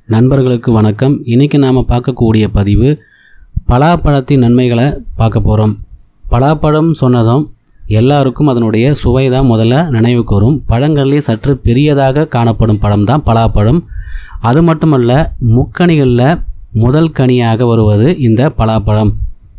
நண்பர்களுக்கு வணக்கம் இன்றைக்கி நாம் பார்க்கக்கூடிய பதிவு பலாப்பழத்தின் நன்மைகளை பார்க்க போகிறோம் பலாப்பழம் சொன்னதும் எல்லாருக்கும் அதனுடைய சுவை தான் முதல்ல நினைவுக்கு வரும் பழங்களிலே சற்று பெரியதாக காணப்படும் பழம் தான் பலாப்பழம் அது மட்டுமல்ல முக்கணிகளில் முதல் கனியாக வருவது இந்த பலாப்பழம்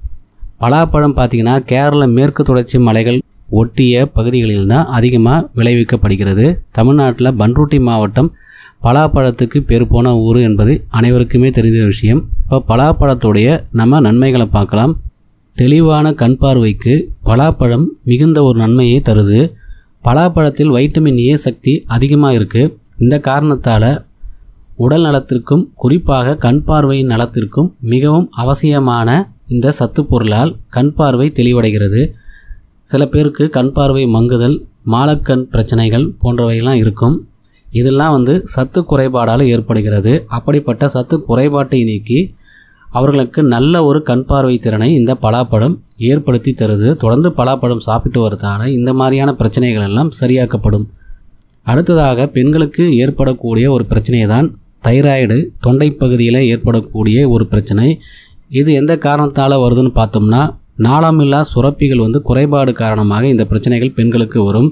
பலாப்பழம் பார்த்திங்கன்னா கேரள மேற்கு தொடர்ச்சி மலைகள் ஒட்டிய பகுதிகளில் தான் அதிகமாக விளைவிக்கப்படுகிறது தமிழ்நாட்டில் பன்ருட்டி மாவட்டம் பலாப்பழத்துக்கு பேர் போன ஊர் என்பது அனைவருக்குமே தெரிந்த விஷயம் இப்போ பலாப்பழத்துடைய நம்ம நன்மைகளை பார்க்கலாம் தெளிவான கண் பார்வைக்கு பலாப்பழம் மிகுந்த ஒரு நன்மையை தருது பலாப்பழத்தில் வைட்டமின் ஏ சக்தி அதிகமாக இருக்குது இந்த காரணத்தால் உடல் நலத்திற்கும் குறிப்பாக கண் பார்வையின் நலத்திற்கும் மிகவும் அவசியமான இந்த சத்து பொருளால் கண் பார்வை தெளிவடைகிறது சில பேருக்கு கண் பார்வை மங்குதல் மாலக்கண் பிரச்சனைகள் போன்றவையெல்லாம் இருக்கும் இதெல்லாம் வந்து சத்து குறைபாடால் ஏற்படுகிறது அப்படிப்பட்ட சத்து குறைபாட்டை நீக்கி அவர்களுக்கு நல்ல ஒரு கண் பார்வை திறனை இந்த பலாப்பழம் ஏற்படுத்தி தருது தொடர்ந்து பலாப்பழம் சாப்பிட்டு வரதால இந்த மாதிரியான பிரச்சனைகள் எல்லாம் சரியாக்கப்படும் அடுத்ததாக பெண்களுக்கு ஏற்படக்கூடிய ஒரு பிரச்சனை தான் தைராய்டு தொண்டை பகுதியில் ஏற்படக்கூடிய ஒரு பிரச்சனை இது எந்த காரணத்தால் வருதுன்னு பார்த்தோம்னா நாளமில்லா சுரப்பிகள் வந்து குறைபாடு காரணமாக இந்த பிரச்சனைகள் பெண்களுக்கு வரும்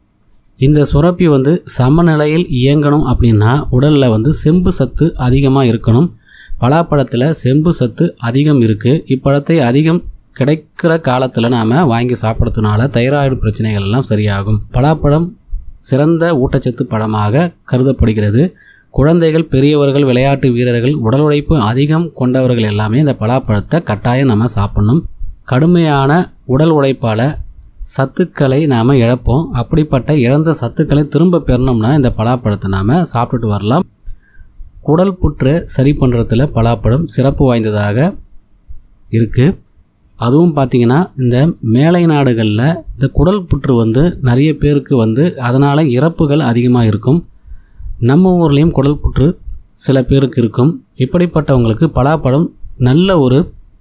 இந்த சுரப்பி வந்து சமநிலையில் இயங்கணும் அப்படின்னா உடலில் வந்து செம்பு சத்து அதிகமாக இருக்கணும் பலாப்பழத்தில் செம்பு சத்து அதிகம் இருக்குது இப்பழத்தை அதிகம் கிடைக்கிற காலத்தில் நாம் வாங்கி சாப்பிட்றதுனால தைராய்டு பிரச்சனைகள் எல்லாம் சரியாகும் பலாப்பழம் சிறந்த ஊட்டச்சத்து பழமாக கருதப்படுகிறது குழந்தைகள் பெரியவர்கள் விளையாட்டு வீரர்கள் உடல் உழைப்பு அதிகம் கொண்டவர்கள் எல்லாமே இந்த பலாப்பழத்தை கட்டாயம் நம்ம சாப்பிடணும் கடுமையான உடல் உழைப்பால் சத்துக்களை நாம் இழப்போம் அப்படிப்பட்ட இழந்த சத்துக்களை திரும்ப பெறணும்னா இந்த பலாப்பழத்தை நாம் சாப்பிட்டுட்டு வரலாம் குடல் புற்றை சரி பண்ணுறதுல பலாப்பழம் சிறப்பு வாய்ந்ததாக இருக்குது அதுவும் பார்த்திங்கன்னா இந்த மேலை நாடுகளில் இந்த குடல் புற்று வந்து நிறைய பேருக்கு வந்து அதனால் இறப்புகள் அதிகமாக இருக்கும் நம்ம ஊர்லேயும் குடல் புற்று சில பேருக்கு இருக்கும் இப்படிப்பட்டவங்களுக்கு பலாப்பழம் நல்ல ஒரு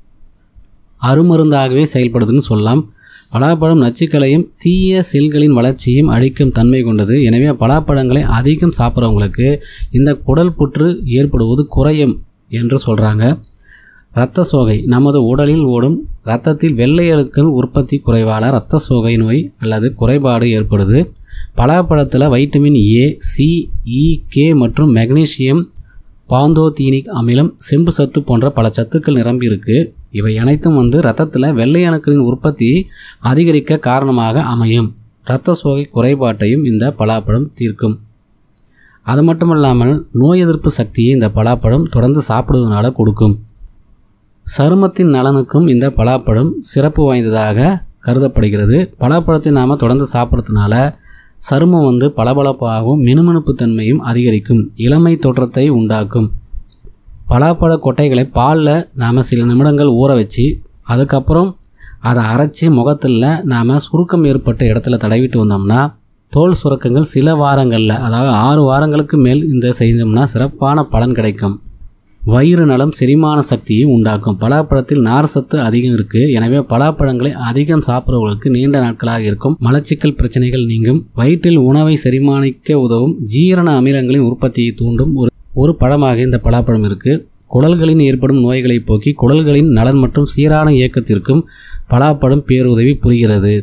அருமருந்தாகவே செயல்படுதுன்னு சொல்லலாம் பலாப்பழம் நச்சுக்களையும் தீய செல்களின் வளர்ச்சியும் அழிக்கும் தன்மை கொண்டது எனவே பலாப்பழங்களை அதிகம் சாப்பிட்றவங்களுக்கு இந்த குடல் புற்று ஏற்படுவது குறையும் என்று சொல்கிறாங்க இரத்த சோகை நமது உடலில் ஓடும் இரத்தத்தில் வெள்ளை அணுக்கள் உற்பத்தி குறைவால் இரத்த சோகை நோய் அல்லது குறைபாடு ஏற்படுது பலாப்பழத்தில் vitamin A C E K மற்றும் மெக்னீசியம் பாந்தோதீனிக் அமிலம் செம்பு சத்து போன்ற பல சத்துக்கள் நிரம்பி இருக்கு இவை அனைத்தும் வந்து ரத்தத்தில் வெள்ளை அணுக்களின் உற்பத்தி அதிகரிக்க காரணமாக அமையும் இரத்த சோகை குறைபாட்டையும் இந்த பலாப்பழம் தீர்க்கும் அது மட்டும் இல்லாமல் நோய் எதிர்ப்பு சக்தியை இந்த பலாப்பழம் தொடர்ந்து சாப்பிடுவதனால கொடுக்கும் சருமத்தின் நலனுக்கும் இந்த பலாப்பழம் சிறப்பு வாய்ந்ததாக கருதப்படுகிறது பலாப்பழத்தை நாம் தொடர்ந்து சாப்பிட்றதுனால சருமம் வந்து பளபளப்பாகவும் மினுமினுப்பு தன்மையும் அதிகரிக்கும் இளமை தோற்றத்தை உண்டாக்கும் பலாப்பழ கொட்டைகளை பாலில் நாம் சில நிமிடங்கள் ஊற வச்சு அதுக்கப்புறம் அதை அரைச்சி முகத்தில் நாம் சுருக்கம் ஏற்பட்ட இடத்துல தடவிட்டு வந்தோம்னா தோல் சுரக்கங்கள் சில வாரங்களில் அதாவது ஆறு வாரங்களுக்கு மேல் இந்த செஞ்சோம்னா சிறப்பான பலன் கிடைக்கும் வயிறு நலம் செரிமான சக்தியை உண்டாக்கும் பலாப்பழத்தில் நார் சத்து அதிகம் இருக்குது எனவே பலாப்பழங்களை அதிகம் சாப்பிட்றவங்களுக்கு நீண்ட நாட்களாக இருக்கும் மலச்சிக்கல் பிரச்சனைகள் நீங்கும் வயிற்றில் உணவை செரிமானிக்க உதவும் ஜீரண அமிலங்களின் உற்பத்தியை தூண்டும் ஒரு ஒரு பழமாக இந்த பலாப்பழம் இருக்குது குடல்களின் ஏற்படும் நோய்களை போக்கி குடல்களின் நலன் மற்றும் சீரான இயக்கத்திற்கும் பலாப்பழம் பேருதவி புரிகிறது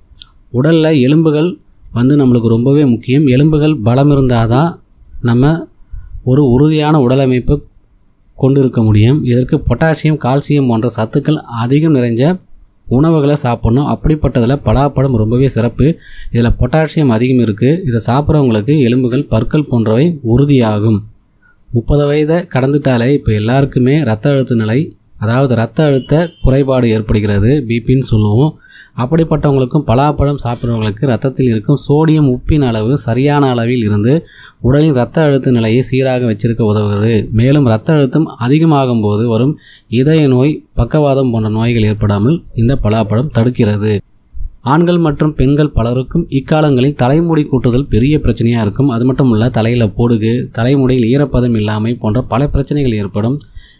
உடலில் எலும்புகள் வந்து நம்மளுக்கு ரொம்பவே முக்கியம் எலும்புகள் பலம் இருந்தால் தான் நம்ம ஒரு உறுதியான உடலமைப்பு கொண்டு இருக்க முடியும் இதற்கு பொட்டாசியம் கால்சியம் போன்ற சத்துக்கள் அதிகம் நிறைஞ்ச உணவுகளை சாப்பிட்ணும் அப்படிப்பட்டதில் பலாப்பழம் ரொம்பவே சிறப்பு இதில் பொட்டாசியம் அதிகம் இருக்குது இதை சாப்பிட்றவங்களுக்கு எலும்புகள் பற்கள் போன்றவை உறுதியாகும் முப்பது வயதை கடந்துட்டாலே இப்போ எல்லாருக்குமே ரத்த அழுத்த நிலை அதாவது ரத்த அழுத்த குறைபாடு ஏற்படுகிறது பிபின்னு சொல்லுவோம் அப்படிப்பட்டவங்களுக்கும் பலாப்பழம் சாப்பிட்றவங்களுக்கு ரத்தத்தில் இருக்கும் சோடியம் உப்பின் அளவு சரியான அளவில் இருந்து உடலின் இரத்த அழுத்த நிலையை சீராக வச்சிருக்க உதவுகிறது மேலும் இரத்த அழுத்தம் அதிகமாகும் போது வரும் இதய நோய் பக்கவாதம் போன்ற நோய்கள் ஏற்படாமல் இந்த பலாப்பழம் தடுக்கிறது ஆண்கள் மற்றும் பெண்கள் பலருக்கும் இக்காலங்களில் தலைமுடி கூட்டுதல் பெரிய பிரச்சனையாக இருக்கும் அது மட்டும் இல்லை தலையில் பொடுகு தலைமுடியில் ஈரப்பதம் இல்லாமை போன்ற பல பிரச்சனைகள் ஏற்படும்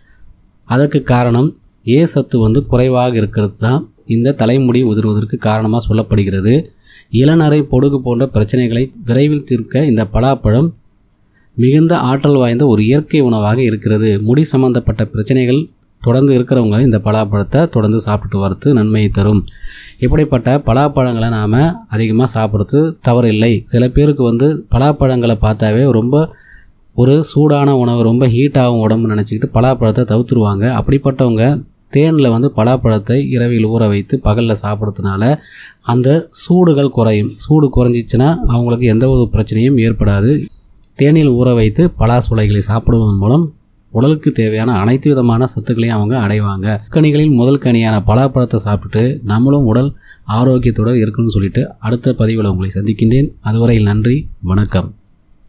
அதற்கு காரணம் ஏ சத்து வந்து குறைவாக இருக்கிறது தான் இந்த தலைமுடி உதிர்வதற்கு காரணமாக சொல்லப்படுகிறது இளநரை பொடுகு போன்ற பிரச்சனைகளை விரைவில் தீர்க்க இந்த பலாப்பழம் மிகுந்த ஆற்றல் வாய்ந்த ஒரு இயற்கை உணவாக இருக்கிறது முடி சம்பந்தப்பட்ட பிரச்சனைகள் தொடர்ந்து இருக்கிறவங்க இந்த பலாப்பழத்தை தொடர்ந்து சாப்பிட்டுட்டு வரது நன்மையை தரும் இப்படிப்பட்ட பலாப்பழங்களை நாம் அதிகமாக சாப்பிட்றது தவறில்லை சில பேருக்கு வந்து பலாப்பழங்களை பார்த்தாவே ரொம்ப ஒரு சூடான உணவு ரொம்ப ஹீட்டாகும் உடம்பு நினச்சிக்கிட்டு பலாப்பழத்தை தவிர்த்துருவாங்க அப்படிப்பட்டவங்க தேனில் வந்து பலாப்பழத்தை இரவில் ஊற வைத்து பகலில் சாப்பிட்றதுனால அந்த சூடுகள் குறையும் சூடு குறைஞ்சிச்சுன்னா அவங்களுக்கு எந்த ஒரு பிரச்சனையும் ஏற்படாது தேனில் ஊற வைத்து பலாசுளைகளை சாப்பிடுவதன் மூலம் உடலுக்கு தேவையான அனைத்து விதமான சத்துக்களையும் அவங்க அடைவாங்க கனிகளில் முதல் கனியான பலாப்பழத்தை சாப்பிட்டுட்டு நம்மளும் உடல் ஆரோக்கியத்தோடு இருக்கணும்னு சொல்லிட்டு அடுத்த பதிவில் உங்களை சந்திக்கின்றேன் அதுவரையில் நன்றி வணக்கம்